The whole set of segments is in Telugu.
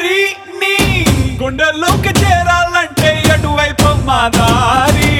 కన్యాకుమారి నీ గుండెల్లోకి చేరాలంటే ఎటువైపు మా దారి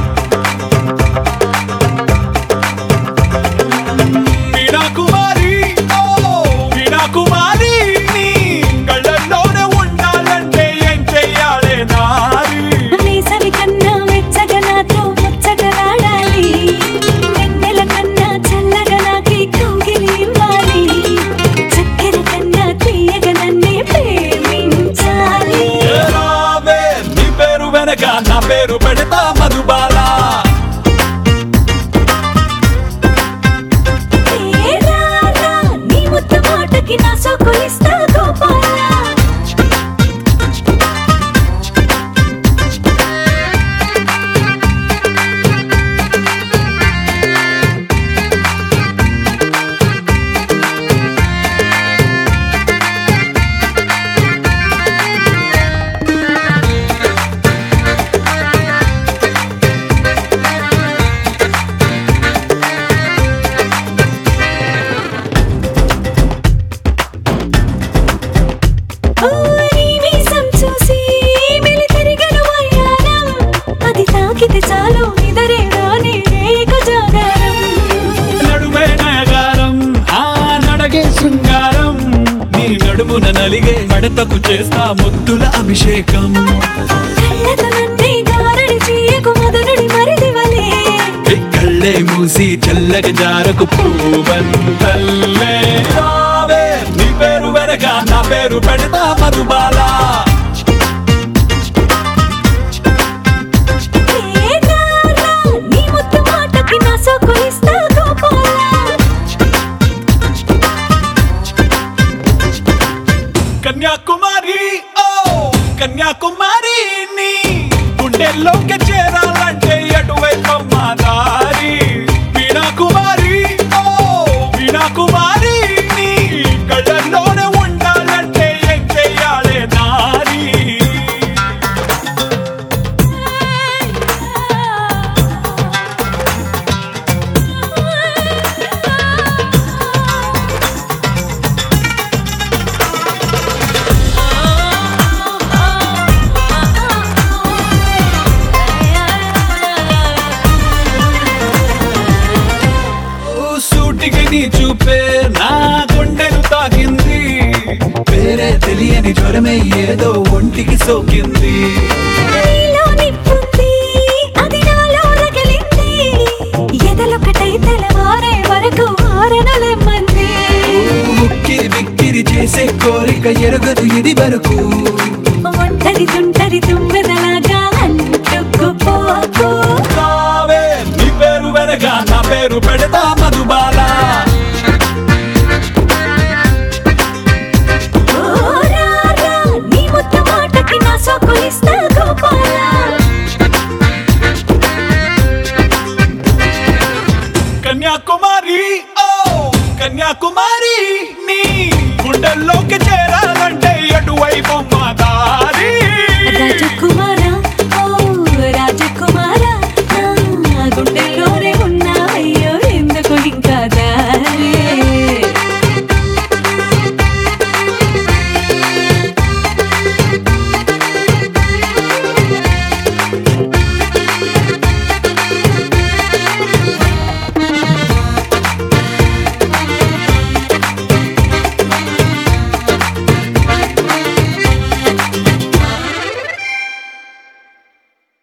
వీణా కుమారి ఓ వీణా కుమారి నీ కళ్ళల్లోనే ఉండాలంటే ఏం చెయ్యాలే నారి వేసవి కన్నా వెచ్చగా నాతో ముచ్చటలాడాలి వెన్నెల కన్నా చల్లగా నాకి కౌగిలి ఇవ్వాలి చక్కెర కన్నా తీయగా నన్నే ప్రేమించాలి ఏ రావే నీ పేరు వెనక నా పేరు పెడతా మధుబాలా ఏ రారా, నీ ముద్దు మాటకి నా సోకులిస్తా గోపాలా ఓ నీ మీసం చూసి మెలితిరిగెను వయ్యారం. అది తాకితే చాలు నిదరే రాని రేగ జాగారం నడుమే నయగారం ఆ నడగే శృంగారం నీ నడుమున నలిగే మడతకు చేస్తా ముద్దుల అభిషేకం కళ్ళతో నన్నే గారడి చేయకు మధురుడి మరిదివలే ఈ కళ్ళే మూసి చల్లగ జారకు పూవంతల్లే రావే నీ పేరు వెనక నా పేరు పెడతా మధుబాలా ఏ నారా, నీ ముద్దు మాటకి నా సోకులిస్తా గోపాలా కన్యాకుమారి ఓ కన్యాకుమారి నీ గుండెల్లోకి చేరాలంటే ఎటువైపు మా దారి వీణా కుమారి ఓ వీణా కుమారి నీ కళ్ళల్లోనే ఉండాలంటే ఏం చెయ్యాలే నారి ఓ సూటికి నీ చూపే నా గుండెను తాకింది వేరే తెలియని జ్వరమే ఏదో ఒంటికి సోకింది నీలో నిప్పుంది, అది నాలో రగిలింది. ఎదలొకటై తెల్లవారే వరకు ఆరనలెమ్మంది. ఉక్కిరి బిక్కిరి చేసే కోరిక ఎరగదు ఇది వరకు ఒంటరి తుంటరి తుమ్మెదలాగా అంటుకుపోకు రావే నీ పేరు వెనక నా పేరు పెడతా